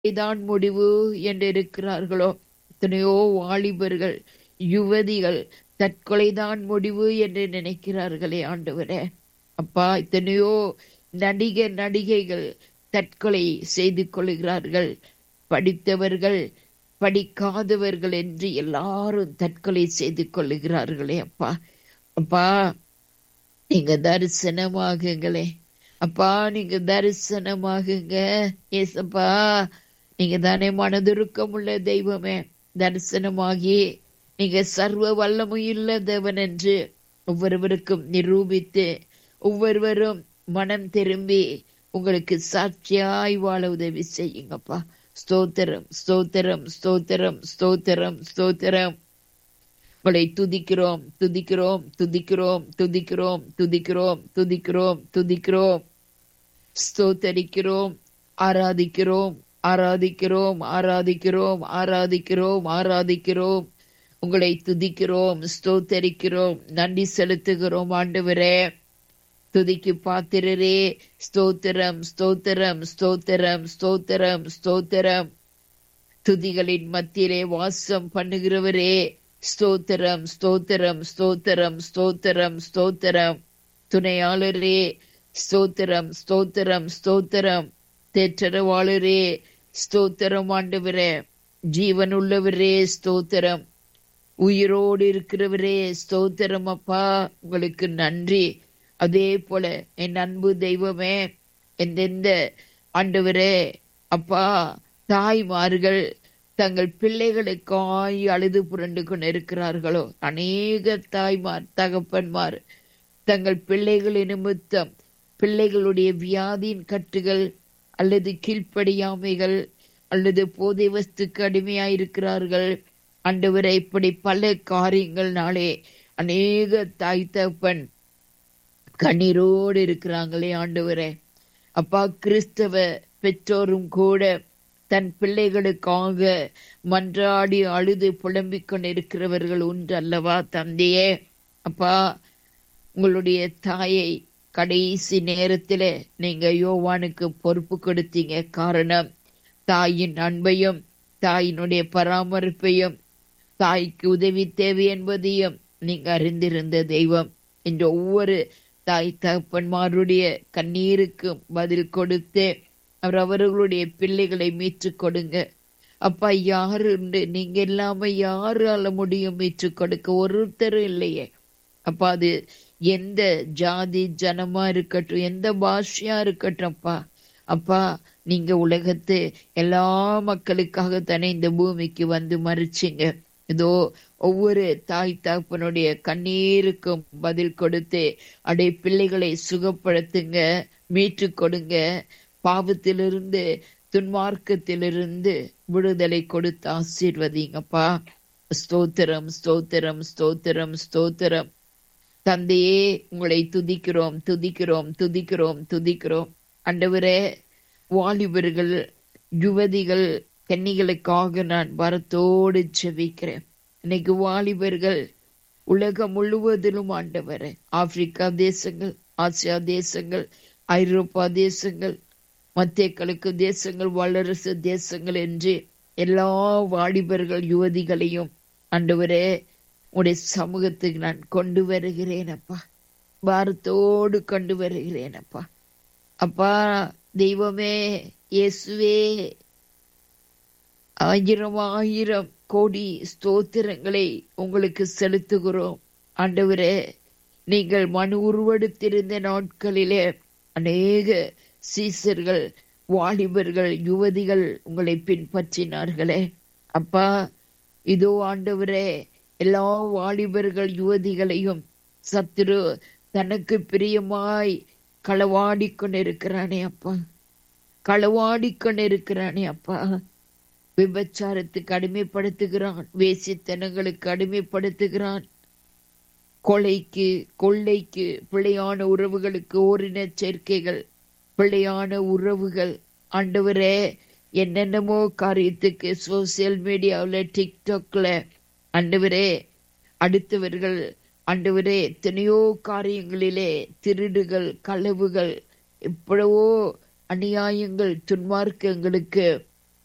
இதான் முடிவு என்று இருக்கிறார்களோ எத்தனையோ வாலிபர்கள் யுவதிகள் தற்கொலைதான் முடிவு என்று நினைக்கிறார்களே ஆண்டவரே அப்பா எத்தனையோ நடிகர் நடிகைகள் தற்கொலை செய்து கொள்கிறார்கள் படித்தவர்கள் படிக்காதவர்கள் என்று எல்லாரும் தற்கொலை செய்து கொள்ளுகிறார்களே அப்பா அப்பா நீங்க தரிசனமாகுங்களே அப்பா நீங்க தரிசனமாகுங்க ஏசப்பா நீங்க தானே மனதுருக்கம் உள்ள தெய்வமே தரிசனமாகி நீங்க சர்வ வல்லமையுள்ள தேவன் என்று ஒவ்வொருவருக்கும் நிரூபித்து ஒவ்வொருவரும் மனம் திரும்பி உங்களுக்கு சாட்சியாய் வாழ உதவி செய்யுங்கப்பா ஸ்தோத்திரம் ஸ்தோத்திரம் ஸ்தோத்திரம் ஸ்தோத்திரம் ஸ்தோத்திரம் உங்களை துதிக்கிறோம் துதிக்கிறோம் துதிக்கிறோம் துதிக்கிறோம் துதிக்கிறோம் துதிக்கிறோம் துதிக்கிறோம் ஸ்தோத்தரிக்கிறோம் ஆராதிக்கிறோம் ஆராதிக்கிறோம் ஆராதிக்கிறோம் ஆராதிக்கிறோம் ஆராதிக்கிறோம் உங்களை துதிக்கிறோம் ஸ்தோத்தரிக்கிறோம் நன்றி செலுத்துகிறோம் ஆண்டவரே துதிக்கு பாத்திரரே ஸ்தோத்திரம் ஸ்தோத்திரம் ஸ்தோத்திரம் ஸ்தோத்திரம் ஸ்தோத்திரம் துதிகளின் மத்தியிலே வாசம் பண்ணுகிறவரே ஸ்தோத்திரம் ஸ்தோத்திரம் ஸ்தோத்திரம் ஸ்தோத்திரம் ஸ்தோத்திரம் துணையாளரே ஸ்தோத்திரம் ஸ்தோத்திரம் ஸ்தோத்திரம் தேற்றரவாளரே ஸ்தோத்திரம் ஆண்டவரே ஜீவன் உள்ளவரே ஸ்தோத்திரம் உயிரோடு இருக்கிறவரே ஸ்தோத்திரம் அப்பா உங்களுக்கு நன்றி அதே போல என் அன்பு தெய்வமே எந்தெந்த ஆண்டவரே அப்பா தாய்மார்கள் தங்கள் பிள்ளைகளுக்காய் அழுது புரண்டு கொண்டு இருக்கிறார்களோ அநேக தாய்மார் தகப்பன்மார் தங்கள் பிள்ளைகளின் நிமித்தம் பிள்ளைகளுடைய வியாதியின் கட்டுகள் அல்லது கீழ்ப்படியாமைகள் அல்லது போதை வஸ்துக்கு அடிமையாயிருக்கிறார்கள் ஆண்டவரை இப்படி பல காரியங்கள்னாலே அநேக தாய் தகப்பன் கண்ணீரோடு இருக்கிறாங்களே ஆண்டவரே அப்பா கிறிஸ்தவ பெற்றோரும் கூட தன் பிள்ளைகளுக்காக மன்றாடி அழுது புலம்பிக் கொண்டிருக்கிறவர்கள் உண்டு அல்லவா தந்தையே அப்பா உங்களுடைய தாயை கடைசி நேரத்துல நீங்க யோவானுக்கு பொறுப்பு கொடுத்தீங்க காரணம் தாயின் அன்பையும் தாயினுடைய பராமரிப்பையும் தாய்க்கு உதவி தேவை என்பதையும் நீங்க அறிந்திருந்த தெய்வம் இந்த ஒவ்வொரு தாய் தகப்பன்மாருடைய கண்ணீருக்கும் பதில் கொடுத்து அவர் அவர்களுடைய பிள்ளைகளை மீட்டு கொடுங்க அப்பா யாரு உண்டு நீங்க இல்லாம யாரால முடியும் மீட்டு கொடுக்க ஒருத்தரும் இல்லையே அப்பா அது எந்த ஜாதி ஜனமா இருக்கட்டும் எந்த பாஷையா இருக்கட்டும் அப்பா அப்பா நீங்க உலகத்து எல்லா மக்களுக்காக தானே இந்த பூமிக்கு வந்து மறிச்சிங்க இதோ ஒவ்வொரு தாய் தகப்பனுடைய கண்ணீருக்கும் பதில் கொடுத்து அடைய பிள்ளைகளை சுகப்படுத்துங்க மீட்டு கொடுங்க பாவத்திலிருந்து துன்மார்க்கத்திலிருந்து விடுதலை கொடுத்து ஆசீர்வதிங்கப்பா ஸ்தோத்திரம் ஸ்தோத்திரம் ஸ்தோத்திரம் ஸ்தோத்திரம் தந்தையே உங்களை துதிக்கிறோம் துதிக்கிறோம் துதிக்கிறோம் துதிக்கிறோம் அண்டவரே வாலிபர்கள் யுவதிகள் கன்னிகளுக்காக நான் வரத்தோடு செவிக்கிறேன் இன்னைக்கு வாலிபர்கள் உலகம் முழுவதிலும் ஆண்டவரே ஆப்பிரிக்கா தேசங்கள் ஆசியா தேசங்கள் ஐரோப்பா தேசங்கள் மத்திய கிழக்கு தேசங்கள் வல்லரசு தேசங்கள் என்று எல்லா வாலிபர்கள் யுவதிகளையும் ஆண்டவரே உடைய சமூகத்துக்கு நான் கொண்டு வருகிறேன் அப்பா பாரத்தோடு கொண்டு வருகிறேன் அப்பா அப்பா தெய்வமே இயேசுவே ஆயிரம் ஆயிரம் கோடி ஸ்தோத்திரங்களை உங்களுக்கு செலுத்துகிறோம் ஆண்டவரே நீங்கள் மனு உருவெடுத்திருந்த நாட்களிலே அநேக சீசர்கள் வாலிபர்கள் யுவதிகள் உங்களை பின்பற்றினார்களே அப்பா இதோ ஆண்டவரே எல்லா வாலிபர்கள் யுவதிகளையும் சத்துரு தனக்கு பிரியமாய் களவாடி கொண்டிருக்கிறானே அப்பா களவாடி கொண்டிருக்கிறானே அப்பா விபச்சாரத்துக்கு அடிமைப்படுத்துகிறான் வேசித்தனங்களுக்கு அடிமைப்படுத்துகிறான் கொலைக்கு கொள்ளைக்கு பிழையான உறவுகளுக்கு ஓரின சேர்க்கைகள் பிழையான உறவுகள் ஆண்டவரே என்னென்னமோ காரியத்துக்கு சோசியல் மீடியாவில் டிக்டாக்ல ஆண்டவரே அடுத்தவர்கள் ஆண்டவரே எத்தனையோ காரியங்களிலே திருடுகள் களவுகள் எவ்வளவோ அநியாயங்கள் துன்மார்க்கங்களுக்கு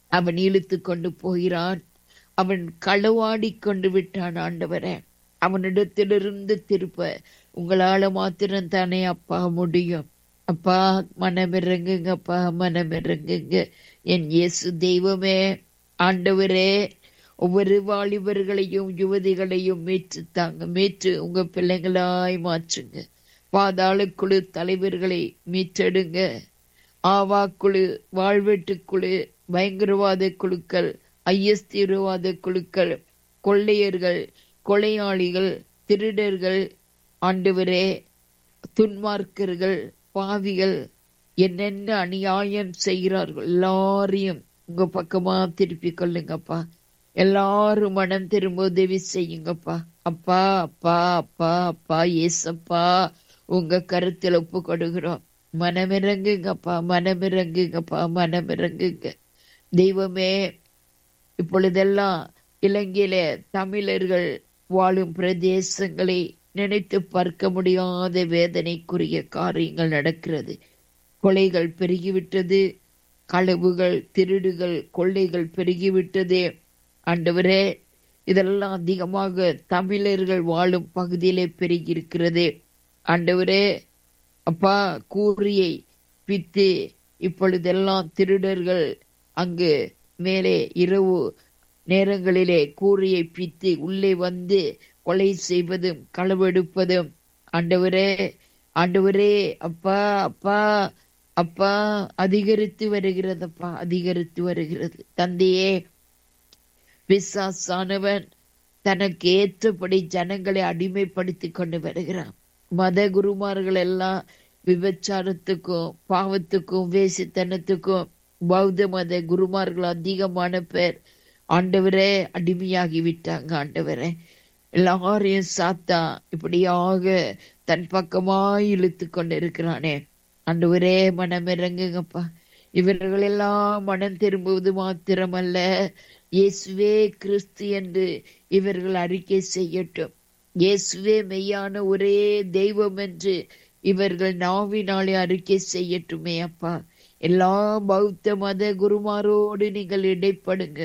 அவன் இழுத்து கொண்டு போகிறான் அவன் களவாடி கொண்டு விட்டான் ஆண்டவரே அவனிடத்திலிருந்து திருப்ப உங்களால மாத்திரம் தானே அப்பா முடியும் அப்பா மனமிறங்குங்கப்பா மனமிறங்குங்க என் இயேசு தெய்வமே ஆண்டவரே ஒவ்வொரு வாலிபர்களையும் யுவதிகளையும் மீட்டு தாங்க மீட்டு உங்க பிள்ளைங்களாய் மாற்றுங்க பாதாள குழு தலைவர்களை மீட்டெடுங்க ஆவா குழு வாழ்வெட்டு குழு பயங்கரவாத குழுக்கள் ஐஎஸ் தீவிரவாத குழுக்கள் கொள்ளையர்கள் கொலையாளிகள் திருடர்கள் ஆண்டவரே துன்மார்க்கர்கள் பாவிகள் என்னென்ன அநியாயம் செய்கிறார்கள் எல்லாரையும் உங்க பக்கமா திருப்பி கொள்ளுங்கப்பா எல்லாரும் மனம் திரும்ப உதவி செய்யுங்கப்பா அப்பா அப்பா அப்பா அப்பா ஏசப்பா உங்க கருத்தில் ஒப்பு கொடுக்கிறோம் மனமிறங்குங்கப்பா மனமிறங்குங்கப்பா மனமிறங்குங்க தெய்வமே இப்பொழுதெல்லாம் இலங்கையில தமிழர்கள் வாழும் பிரதேசங்களை நினைத்து பார்க்க முடியாத வேதனைக்குரிய காரியங்கள் நடக்கிறது கொலைகள் பெருகிவிட்டது களவுகள் திருடுகள் கொள்ளைகள் பெருகிவிட்டது ஆண்டவரே இதெல்லாம் அதிகமாக தமிழர்கள் வாழும் பகுதியிலே பெருகி இருக்கிறது ஆண்டவரே அப்பா கூறியை பித்து இப்பொழுதெல்லாம் திருடர்கள் அங்கு மேலே இரவு நேரங்களிலே கூறியை பித்து உள்ளே வந்து கொலை செய்வதும் களவெடுப்பதும் ஆண்டவரே ஆண்டவரே அப்பா அப்பா அப்பா அதிகரித்து வருகிறதப்பா அதிகரித்து வருகிறது தந்தையே பிசாசானவன் தனக்கு ஏற்றபடி ஜனங்களை அடிமைப்படுத்தி கொண்டு வருகிறான் மத குருமார்கள் எல்லாம் விபச்சாரத்துக்கும் பாவத்துக்கும் வேசித்தனத்துக்கும் பௌத்த மத குருமார்கள் அதிகமான பேர் ஆண்டவரே அடிமையாகி விட்டாங்க ஆண்டவரே எல்லாரையும் சாத்தா இப்படியாக தன் பக்கமாய் இழுத்து கொண்டு இருக்கிறானே ஆண்டவரே மனம் இறங்குங்கப்பா இவர்கள் எல்லாம் மனம் திரும்புவது மாத்திரமல்ல இயேசுவே கிறிஸ்து என்று இவர்கள் அறிக்கை செய்யட்டும் இயேசுவே மெய்யான ஒரே தெய்வம் என்று இவர்கள் நாவினாலே அறிக்கை செய்யட்டுமே அப்பா எல்லா பௌத்த மத குருமாரோடு நீங்கள் இடைப்படுங்க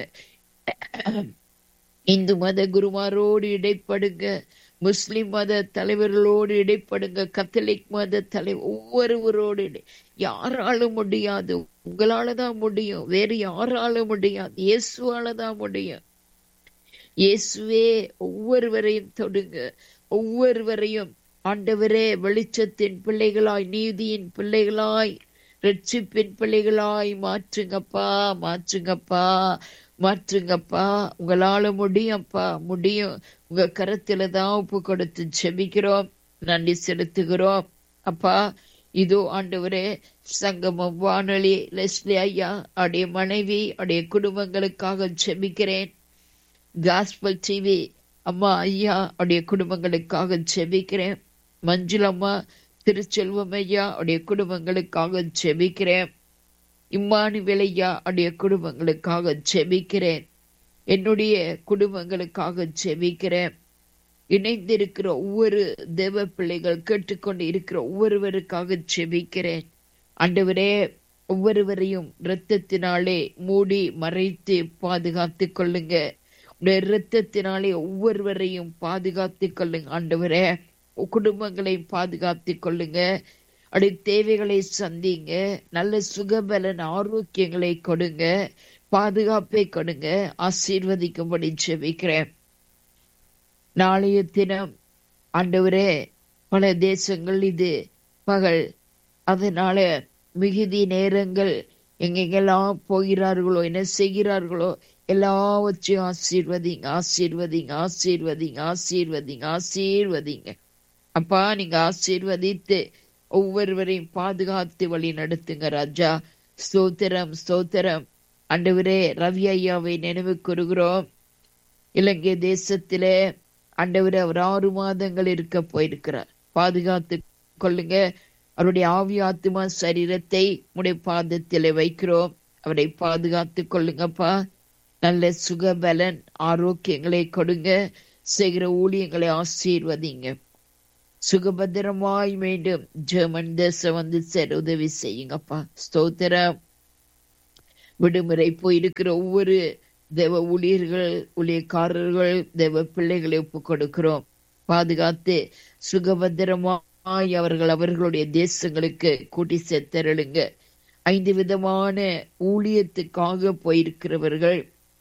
இந்து மத குருமாரோடு இடைப்படுங்க முஸ்லிம் மத தலைவர்களோடு இடைப்படுங்க கத்தலிக் மத தலை ஒவ்வொருவரோடு இடை- யாராலும் முடியாது உங்களால தான் முடியும் வேறு யாராலும் முடியாது இயேசுவால தான் முடியும் இயேசுவே ஒவ்வொருவரையும் தொடுங்க ஒவ்வொருவரையும் ஆண்டவரே வெளிச்சத்தின் பிள்ளைகளாய் நீதியின் பிள்ளைகளாய் ரட்சிப்பின் பிள்ளைகளாய் மாற்றுங்கப்பா மாற்றுங்கப்பா மாற்றுங்கப்பா உங்களால முடியும்ப்பா முடியும் உங்க கரத்துல தான் ஒப்பு கொடுத்து ஜெபிக்கிறோம் நன்றி செலுத்துகிறோம் அப்பா இதோ ஆண்டவரே சங்கமம் வானொலி லெஸ்லி ஐயா அவருடைய மனைவி அவருடைய குடும்பங்களுக்காக ஜெபிக்கிறேன் காஸ்பல் டிவி அம்மா ஐயா அவருடைய குடும்பங்களுக்காக ஜெபிக்கிறேன் மஞ்சுள் அம்மா திருச்செல்வம் ஐயா அவருடைய குடும்பங்களுக்காக ஜெபிக்கிறேன் இம்மானுவேல் ஐயா அவருடைய குடும்பங்களுக்காக ஜெபிக்கிறேன் என்னுடைய குடும்பங்களுக்காக ஜெபிக்கிறேன் இணைந்திருக்கிற ஒவ்வொரு தேவ பிள்ளைகள் கேட்டுக்கொண்டு இருக்கிற ஒவ்வொருவருக்காக ஜெபிக்கிறேன் ஆண்டவரே ஒவ்வொருவரையும் இரத்தத்தினாலே மூடி மறைத்து பாதுகாத்து கொள்ளுங்க உடைய இரத்தத்தினாலே ஒவ்வொருவரையும் பாதுகாத்து கொள்ளுங்க ஆண்டவரே குடும்பங்களை பாதுகாத்து கொள்ளுங்க அப்படி தேவைகளை சந்திங்க நல்ல சுகபலன் ஆரோக்கியங்களை கொடுங்க பாதுகாப்பை கொடுங்க ஆசீர்வதிக்கும்படி ஜெபிக்கிறேன் நாளைய தினம் ஆண்டவரே பல தேசங்கள் இது பகல் அதனால மிகுதி நேரங்கள் எங்கெங்கெல்லாம் போகிறார்களோ என்ன செய்கிறார்களோ எல்லாவற்றையும் ஆசீர்வதிங்க ஆசீர்வதிங்க ஆசீர்வதிங்க ஆசீர்வதிங்க ஆசீர்வதிங்க அப்பா நீங்க ஆசீர்வதித்து ஒவ்வொருவரையும் பாதுகாத்து வழி நடத்துங்க ராஜா ஸ்தோத்திரம் ஸ்தோத்திரம் ஆண்டவரே ரவி ஐயாவை நினைவு கூறுகிறோம் இலங்கை தேசத்திலே ஆண்டவர் அவர் ஆறு மாதங்கள் இருக்க போயிருக்கிறார் பாதுகாத்து கொள்ளுங்க அவருடைய ஆவி ஆத்மா சரீரத்தை உடைய பாதத்திலே வைக்கிறோம் அவரை பாதுகாத்து கொள்ளுங்கப்பா நல்ல சுகபலன் ஆரோக்கியங்களை கொடுங்க செய்கிற ஊழியங்களை ஆசீர்வதிங்க சுகபத்திரமாய் மீண்டும் ஜெர்மன் தேசம் வந்து சேர உதவி செய்யுங்கப்பா ஸ்தோத்திரம் விடுமுறை போயிருக்கிற ஒவ்வொரு தேவ ஊழியர்கள் ஊழியக்காரர்கள் தேவ பிள்ளைகளை ஒப்பு கொடுக்கிறோம் பாதுகாத்து சுகபத்திரமாய் அவர்கள் அவர்களுடைய தேசங்களுக்கு கூட்டி சேர்த்தருளுங்க ஐந்து விதமான ஊழியத்துக்காக போயிருக்கிறவர்கள்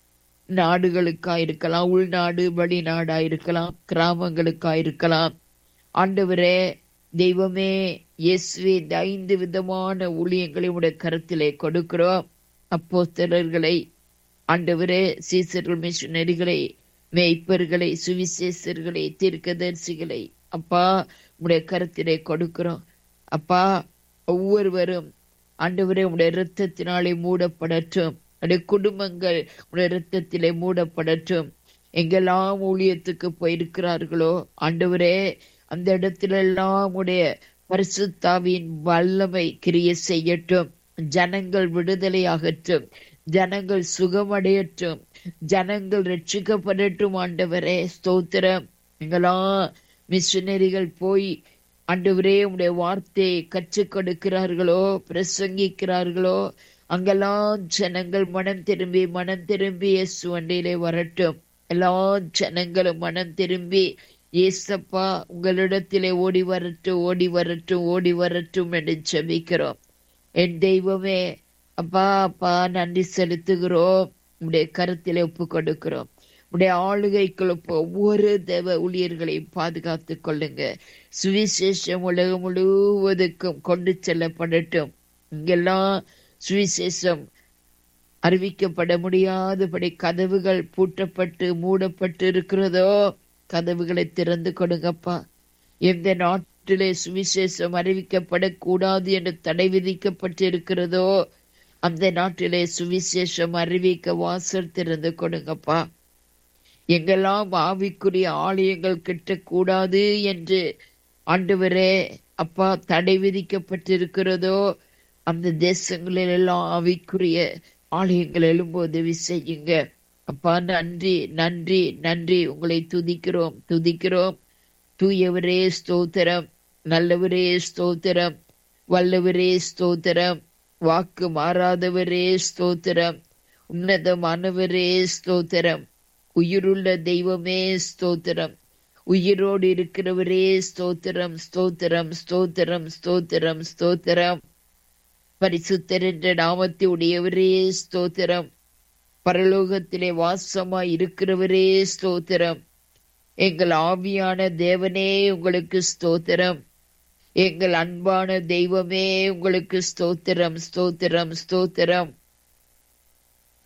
நாடுகளுக்கா இருக்கலாம் உள்நாடு வெளிநாடா இருக்கலாம் கிராமங்களுக்கா இருக்கலாம் ஆண்டவரே தெய்வமே இயேசுவே இந்த ஐந்து விதமான ஊழியங்களை உடைய கருத்திலே கொடுக்கிறோம் அப்போஸ்தலர்களை ஆண்டவரே சீசர்கள் மிஷனரிகளை மேய்ப்பர்களை சுவிசேஷர்களை தீர்க்கதரிசிகளை அப்பா உடைய கருத்திலே கொடுக்கிறோம் அப்பா ஒவ்வொருவரும் ஆண்டவரே உடைய இரத்தத்தினாலே மூடப்படட்டும் உடைய குடும்பங்கள் உடைய இரத்தத்திலே மூடப்படட்டும் எங்கெல்லாம் ஊழியத்துக்கு போயிருக்கிறார்களோ ஆண்டவரே அந்த இடத்துல எல்லாம் உடைய பரிசுத்தாவின் வல்லமை கிரிய செய்யட்டும் ஜனங்கள் விடுதலையாகட்டும் ஜனங்கள் சுகமடையட்டும் ஜனங்கள் ரட்சிக்கப்படட்டும் ஆண்டவரே ஸ்தோத்திரம் எங்கெல்லாம் மிஷனரிகள் போய் ஆண்டவரே உடைய வார்த்தையை கற்றுக் கொடுக்கிறார்களோ பிரசங்கிக்கிறார்களோ அங்கெல்லாம் ஜனங்கள் மனம் திரும்பி மனம் திரும்பி இயேசு வண்டியிலே வரட்டும் எல்லா ஜனங்களும் மனம் திரும்பி ஏசப்பா உங்களிடத்திலே ஓடி வரட்டும் ஓடி வரட்டும் ஓடி வரட்டும் என்று ஜெபிக்கிறோம் என் தெய்வமே அப்பா அப்பா நன்றி செலுத்துகிறோம் உடைய கருத்திலே ஒப்பு கொடுக்கிறோம் உடைய ஆளுகைக்குள்ள ஒவ்வொரு தேவ ஊழியர்களையும் பாதுகாத்துக் கொள்ளுங்க சுவிசேஷம் உலகம் முழுவதுக்கும் கொண்டு செல்லப்படட்டும் இங்கெல்லாம் சுவிசேஷம் அறிவிக்கப்பட முடியாதபடி கதவுகள் பூட்டப்பட்டு மூடப்பட்டு இருக்கிறதோ கதவுகளை திறந்து கொடுங்கப்பா எந்த நாட்டிலே சுவிசேஷம் அறிவிக்கப்படக்கூடாது என்று தடை விதிக்கப்பட்டு இருக்கிறதோ அந்த நாட்டிலே சுவிசேஷம் அறிவிக்க வாசல் திறந்து கொடுங்கப்பா எங்கெல்லாம் ஆவிக்குரிய ஆலயங்கள் கிட்டக்கூடாது என்று ஆண்டவரே அப்பா தடை விதிக்கப்பட்டிருக்கிறதோ அந்த தேசங்களில் எல்லாம் ஆவிக்குரிய ஆலயங்கள் எழும்போது உதவி செய்யுங்க அப்பா நன்றி நன்றி நன்றி உங்களை துதிக்கிறோம் துதிக்கிறோம் தூயவரே ஸ்தோத்திரம் நல்லவரே ஸ்தோத்திரம் வல்லவரே ஸ்தோத்திரம் வாக்கு மாறாதவரே ஸ்தோத்திரம் உன்னதமானவரே ஸ்தோத்திரம் உயிருள்ள தெய்வமே ஸ்தோத்திரம் உயிரோடு இருக்கிறவரே ஸ்தோத்திரம் ஸ்தோத்திரம் ஸ்தோத்திரம் ஸ்தோத்திரம் ஸ்தோத்திரம் பரிசுத்தர் என்ற நாமத்தை உடையவரே ஸ்தோத்திரம் பரலோகத்திலே வாசமாய் இருக்கிறவரே ஸ்தோத்திரம் எங்கள் ஆவியான தேவனே உங்களுக்கு ஸ்தோத்திரம் எங்கள் அன்பான தெய்வமே உங்களுக்கு ஸ்தோத்திரம் ஸ்தோத்திரம் ஸ்தோத்திரம்